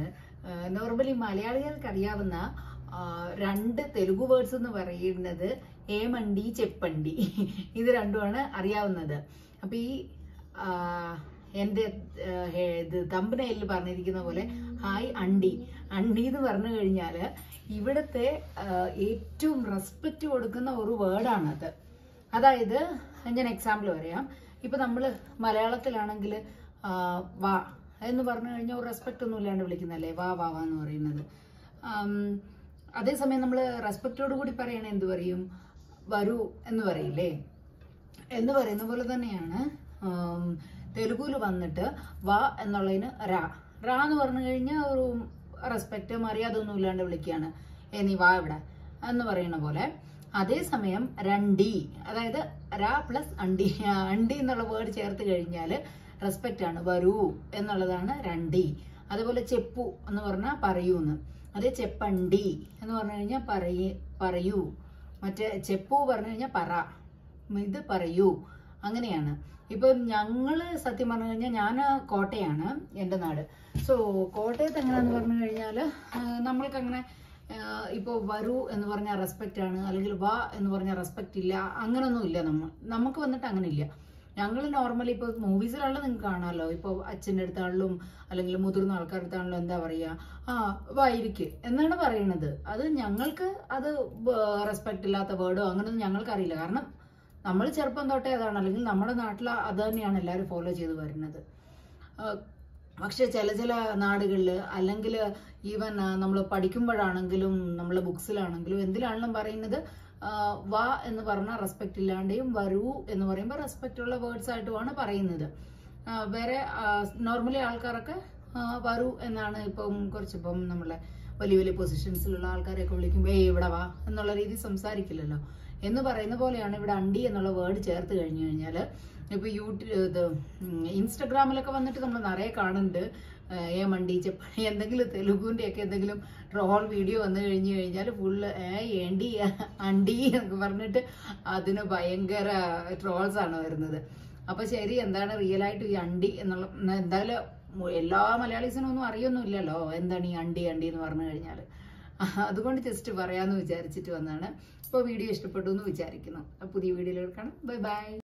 normally മലയാളികൾക്ക് അറിയാവുന്ന ആ, രണ്ട് തെലുഗു വേർഡ്സ് എന്ന് പറയുന്നത് ഏമണ്ടി ചെപ്പണ്ടി ഇത് രണ്ടുമാണ് അറിയാവുന്നത് അപ്പൊ ഈ ആ, എന്റെ ആ, ഹേ- ഇത് തമ്പനയിൽ പറഞ്ഞിരിക്കുന്ന പോലെ ഹായ് അണ്ടി അണ്ടി എന്ന് പറഞ്ഞു കഴിഞ്ഞാല് ഇവിടുത്തെ ആ, ഏറ്റവും റെസ്പെക്റ്റ് കൊടുക്കുന്ന ഒരു വേർഡാണത് അതായത് ഞാൻ എക്സാമ്പിൾ പറയാം ഇപ്പൊ നമ്മള് മലയാളത്തിലാണെങ്കിൽ വാ എന്ന് പറഞ്ഞു കഴിഞ്ഞാൽ ഒരു റെസ്പെക്ട് ഒന്നും ഇല്ലാണ്ട് വിളിക്കുന്നല്ലേ വാ വാ വാ എന്ന് പറയുന്നത് ആം, അതേസമയം നമ്മൾ റെസ്പെക്റ്റോട് കൂടി പറയണേ എന്ത് പറയും വരൂ എന്ന് പറയില്ലേ എന്ന് പറയുന്ന പോലെ തന്നെയാണ് തെലുഗുയിൽ വന്നിട്ട് വ എന്നുള്ളതിന് റാ റാ എന്ന് പറഞ്ഞു കഴിഞ്ഞാൽ ഒരു റെസ്പെക്ട് മര്യാദ ഒന്നും ഇല്ലാണ്ട് വിളിക്കുകയാണ് ഏ നീ വാ ഇവിടെ എന്ന് പറയുന്ന പോലെ അതേസമയം രണ്ടി അതായത് റാ പ്ലസ് അണ്ടി ആ, അണ്ടി എന്നുള്ള വേർഡ് ചേർത്ത് കഴിഞ്ഞാൽ റെസ്പെക്റ്റ് ആണ് വരൂ എന്നുള്ളതാണ് രണ്ടി അതുപോലെ ചെപ്പു എന്ന് പറഞ്ഞാൽ പറയൂന്ന് അതേ ചെപ്പണ്ടി എന്ന് പറഞ്ഞു കഴിഞ്ഞാൽ പറയ പറയൂ മറ്റേ ചെപ്പു പറഞ്ഞു കഴിഞ്ഞാൽ പറ ഇത് പറയൂ അങ്ങനെയാണ് ഇപ്പൊ ഞങ്ങള് സത്യം പറഞ്ഞു കഴിഞ്ഞാൽ ഞാൻ കോട്ടയാണ് എൻ്റെ നാട് സോ കോട്ടയത്ത് എങ്ങനെയാന്ന് പറഞ്ഞു കഴിഞ്ഞാൽ നമ്മൾക്ക് അങ്ങനെ ഇപ്പോൾ വരൂ എന്ന് പറഞ്ഞാൽ റെസ്പെക്റ്റ് ആണ് അല്ലെങ്കിൽ വാ എന്ന് പറഞ്ഞാൽ റെസ്പെക്റ്റ് ഇല്ല അങ്ങനൊന്നും ഇല്ല നമ്മൾ നമുക്ക് വന്നിട്ട് അങ്ങനെ ഇല്ല ഞങ്ങൾ നോർമലി ഇപ്പോൾ മൂവീസിലുള്ള നിങ്ങൾക്ക് കാണാമല്ലോ ഇപ്പോൾ അച്ഛൻ്റെ അടുത്താണെങ്കിലും അല്ലെങ്കിൽ മുതിർന്ന ആൾക്കാരുടെ അടുത്താണെങ്കിലും എന്താ പറയുക ആ വായിരിക്ക് എന്നാണ് പറയുന്നത് അത് ഞങ്ങൾക്ക് അത് റെസ്പെക്റ്റ് ഇല്ലാത്ത വേർഡോ അങ്ങനെയൊന്നും ഞങ്ങൾക്ക് അറിയില്ല കാരണം നമ്മൾ ചെറുപ്പം തൊട്ടേ അതാണ് അല്ലെങ്കിൽ നമ്മുടെ നാട്ടിൽ അത് തന്നെയാണ് എല്ലാവരും ഫോളോ ചെയ്ത് വരുന്നത് ആ, പക്ഷെ ചില ചില നാടുകളിൽ അല്ലെങ്കിൽ ഈവൻ നമ്മൾ പഠിക്കുമ്പോഴാണെങ്കിലും നമ്മളെ ബുക്സിലാണെങ്കിലും എന്തിലാണെങ്കിലും പറയുന്നത് ആ, വാ എന്ന് പറഞ്ഞാൽ റെസ്പെക്റ്റ് ഇല്ലാണ്ടെയും വരൂ എന്ന് പറയുമ്പോൾ റെസ്പെക്റ്റ് ഉള്ള വേർഡ്സ് ആയിട്ടുമാണ് പറയുന്നത് ആ, വേറെ നോർമലി ആൾക്കാരൊക്കെ ആ, വരൂ എന്നാണ് ഇപ്പം കുറച്ചിപ്പം നമ്മളെ വലിയ വലിയ പൊസിഷൻസിലുള്ള ആൾക്കാരെയൊക്കെ വിളിക്കുമ്പോൾ ഏയ് ഇവിടെ വാ എന്നുള്ള രീതി സംസാരിക്കില്ലല്ലോ എന്ന് പറയുന്ന പോലെയാണ് ഇവിടെ അണ്ടി എന്നുള്ള വേർഡ് ചേർത്ത് കഴിഞ്ഞു കഴിഞ്ഞാൽ ഇപ്പൊ യൂട്യൂബ് ഇത് ഉം, ഇൻസ്റ്റഗ്രാമിലൊക്കെ വന്നിട്ട് നമ്മൾ നിറയെ കാണുന്നുണ്ട് ഏഹ്, ഏ മണ്ടി ചെപ്പണി എന്തെങ്കിലും തെലുഗുവിന്റെ ഒക്കെ എന്തെങ്കിലും ട്രോൾ വീഡിയോ വന്നു കഴിഞ്ഞു കഴിഞ്ഞാൽ ഫുള്ള് ഏ ഏണ്ടി അണ്ടി എന്നൊക്കെ പറഞ്ഞിട്ട് അതിന് ഭയങ്കര ട്രോൾസ് ആണ് വരുന്നത് അപ്പൊ ശരി എന്താണ് റിയൽ ആയിട്ട് ഈ അണ്ടി എന്നുള്ള ഉം, എന്തായാലും മു- എല്ലാ മലയാളീസിനും ഒന്നും അറിയൊന്നുമില്ലല്ലോ എന്താണ് ഈ അണ്ടി അണ്ടി എന്ന് പറഞ്ഞു കഴിഞ്ഞാൽ അതുകൊണ്ട് ജസ്റ്റ് പറയാന്ന് വിചാരിച്ചിട്ട് വന്നാണ് ഇപ്പോൾ വീഡിയോ ഇഷ്ടപ്പെട്ടു എന്ന് വിചാരിക്കുന്നു അപ്പോൾ പുതിയ വീഡിയോയിൽ കാണാം ബൈ ബൈ